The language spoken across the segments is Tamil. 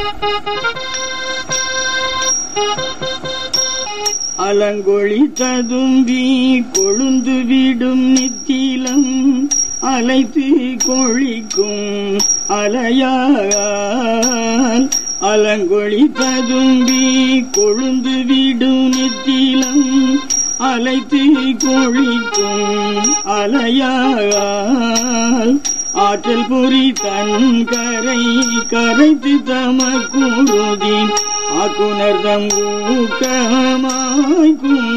அலங்கொழி ததும்பி கொழுந்து விடும் நித்திலம் அலைத்து கொழிக்கும் அலையால் அலங்கொழி ததும்பி கொழுந்து விடும் நித்திலம் அலைத்து கொழிக்கும் அலையால் ஆற்றல் புரி தன் கரை கரைத்து தமக்குருதி ஆக்குனர்தம் ஊக்கமாய்க்கும்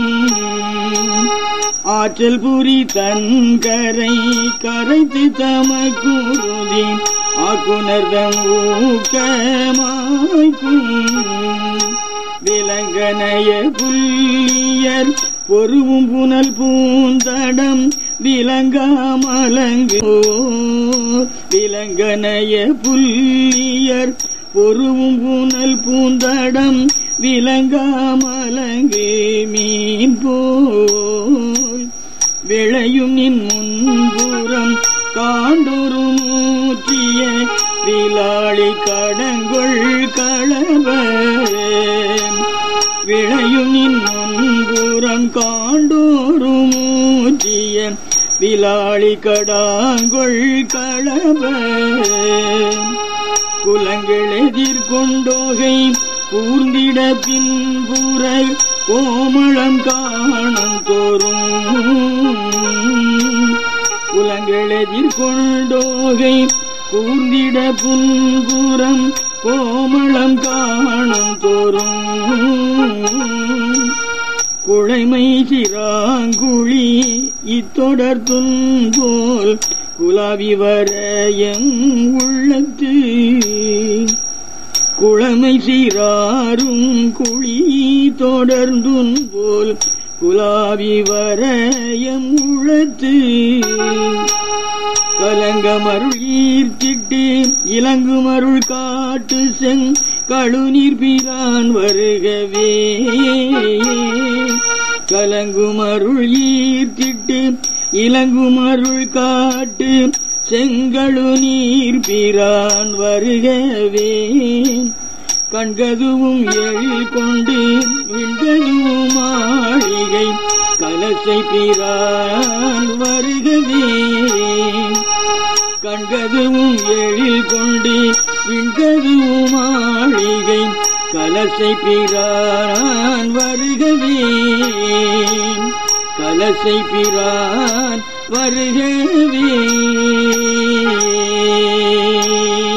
ஆற்றல் புரி தன் கரை கரைத்து தமக்குருதி ஆக்குனர்தம் ஊக்கமாய்க்கும் விலங்கனைய புல்லியர் பொருவும் புனல் பூந்தடம் விலங்காமலங்கு விலங்கனைய புல்லியர் பொருவும் புனல் பூந்தடம் விலங்காமலங்கு மீன் போல் விளையும் நின் முன்புறம் காண்டொரு மூற்றிய விலாளி கடங்கொள் களவ விளையும் நின் முன்புறம் காண்டோரு மூற்றிய விலாளி கடாங்கொள் களவ குலங்கள் எதிர்கொண்டோகை கூர்ந்திட பின்புற கோமளம் காணும் தோறும் குலங்கள் எதிர்கொண்டோகை கூர்ந்திட புன்புறம் கோமளம் காணும் தோறும் குழைமை சிராங்குழி இத்தொடர் துன்போல் குலாவி வர எங் உள்ளத்து குழமை சீராரும் குழி தொடர்ந்துன் போல் குலாவி வர எம் உள்ளத்து கலங்கமருள் ஈர்த்திட்டு இலங்குமருள் காட்டு செங் கழுநீர் பிரான் வருகவே கலங்குமருள் ஈர்த்திட்டு இலங்குமருள் காட்டு செங்கழு நீர் பிரான் வருகவே கண்கதுவும் எழில் கொண்டு விண்டதுவும் மாளிகை கலசை பிரான் வருகவே கண்கதுவும் எழில் கொண்டு விண்டதுவும் மாளிகை கலசை பிரான் வருகவே கலசை பிரான் வருகவே